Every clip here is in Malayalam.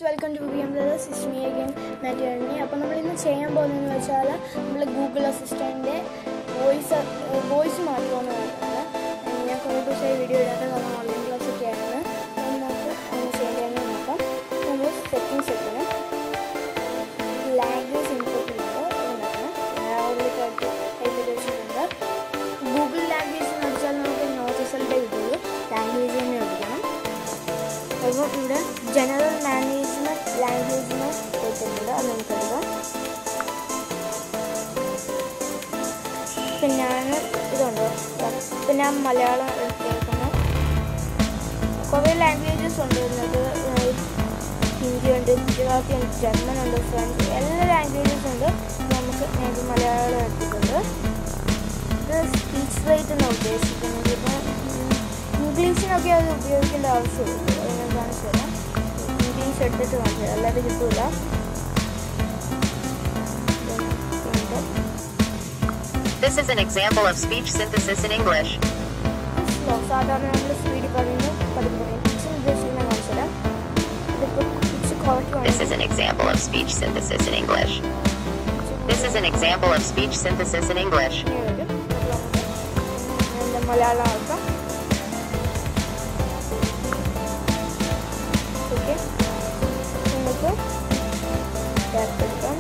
Welcome to B M brothers ഇസ്മി അഗൈൻ മാറ്റിയണി അപ്പോൾ നമ്മൾ ഇന്ന് ചെയ്യാൻ പോകുന്നതെന്ന് വെച്ചാൽ നമ്മൾ ഗൂഗിൾ അസിസ്റ്റൻറ്റിൻ്റെ വോയിസ് വോയിസ് മാറ്റുമെന്ന് പറയുന്നത് ഞാൻ കുറേ ദിവസമായി വീഡിയോ ഇടാത്ത കാരണം ഓൺലൈൻ ക്ലാസ് ഒക്കെ ആണ് അപ്പോൾ നമുക്ക് ഒന്ന് ചെയ്യേണ്ടതെന്ന് നോക്കാം നമ്മൾ സെറ്റിങ്സ് എടുക്കണം ലാംഗ്വേജ് ഇൻപുട്ടിലുണ്ട് നോക്കണം ഞാൻ ഓൾറെഡി ടൈപ്പ് ടൈപ്പ് ചെയ്ത് വെച്ചിട്ടുണ്ട് ഗൂഗിൾ ലാംഗ്വേജ് എന്ന് വെച്ചാൽ നമുക്ക് നോട്ട് റിസൾട്ടേ കിട്ടുള്ളൂ ലാംഗ്വേജ് തന്നെ എടുക്കണം അപ്പോൾ ഇവിടെ ജനറൽ മാനേജ്മെൻറ്റ് ലാംഗ്വേജിന് കൊടുത്തിട്ടുണ്ട് അത് നമുക്കെടുക്കാം പിന്നെ ഞാൻ ഇതുണ്ട് ഇപ്പം ഞാൻ മലയാളം എടുത്തേക്കുന്നു കുറേ ലാംഗ്വേജസ് ഉണ്ട് വരുന്നത് ഹിന്ദി ഉണ്ട് ഗുജറാത്തി ഉണ്ട് ജർമ്മൻ ഉണ്ട് ഫ്രഞ്ച് എല്ലാ ലാംഗ്വേജസ് ഉണ്ട് നമുക്ക് ഞാൻ മലയാളം എടുത്തിട്ടുണ്ട് ഇത് സ്പീച്ച് റേറ്റ് എന്നാണ് ഉദ്ദേശിക്കുന്നത് ഇപ്പം ഇംഗ്ലീഷിനൊക്കെ അത് ഉപയോഗിക്കേണ്ട ആവശ്യമില്ല അത് ഞാൻ കാണിച്ചു തരാം ഇംഗ്ലീഷ് എടുത്തിട്ട് കാണിച്ചു തരാം അല്ലാതെ കിട്ടൂല This is an example of speech synthesis in English. Slow സാധാരണ നമ്മൾ സ്പീഡിൽ പറയുന്നു പതുക്കെ പറയും പിച്ച് ഉദ്ദേശിക്കുന്ന കാണിച്ചു തരാം ഇതിപ്പോൾ പിച്ച് കുറയ്ക്കുവാണെങ്കിൽ This is an example of speech synthesis in English. This is an example of speech synthesis in English. ഇങ്ങനെ വരും അപ്പോൾ നമുക്ക് എന്താ മലയാളം ആക്കാം ഓക്കെ നമുക്ക് ടാപ്പ് എടുക്കാം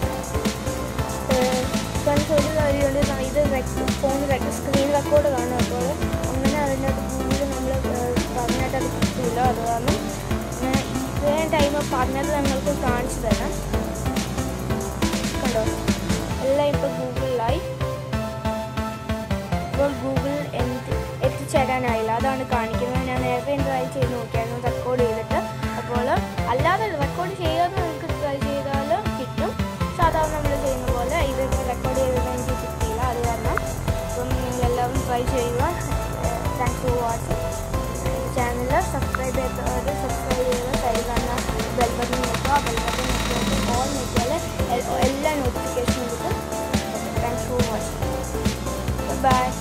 ഫ്രണ്ട്സ് ഒരു കാര്യമുണ്ട് ഇത് ഫോൺ സ്ക്രീൻ റെക്കോർഡ് കാണും അപ്പോൾ അങ്ങനെ അതിനകത്ത് ഗൂഗിൾ നമ്മൾ പറഞ്ഞിട്ട് അത് കിട്ടില്ല അത് കാരണം ഞാൻ ഇത്രയും ടൈം പറഞ്ഞത് നിങ്ങൾക്ക് കാണിച്ചു തരാം കണ്ടോ എല്ലാം ഇപ്പോൾ ഗൂഗിളിലായി ഇപ്പോൾ ഗൂഗിൾ എന്ത് എത്തിച്ചേരാനായില്ല അതാണ് കാണിക്കുന്നത് ഞാൻ നേരത്തെ ട്രൈ ചെയ്ത് നോക്കിയായിരുന്നു റെക്കോർഡ് ചെയ്തിട്ട് അപ്പോൾ അല്ലാതെ റെക്കോർഡ് ചെയ്യാതെ നമുക്ക് ട്രൈ ചെയ്താൽ കിട്ടും സാധാരണ നമ്മൾ ചെയ്യുന്ന പോലെ ഇത് റെക്കോർഡ് ചെയ്തത് എനിക്ക് കിട്ടിയില്ല അത് കാരണം അപ്പം നിങ്ങളെല്ലാവരും ട്രൈ ചെയ്യുക thanks for watching channel subscribe ചെയ്തവർ സബ്സ്ക്രൈബ് ചെയ്യുക സൈഡ് കാണുന്ന ബെൽ ബട്ടൺ നോക്കുക ബെൽ ബട്ടൺ നോക്കിയാൽ ഓൾ നോക്കിയാൽ എല്ലാ നോട്ടിഫിക്കേഷനും കിട്ടും താങ്ക്സ് ഫോർ വാച്ചിങ് ബൈ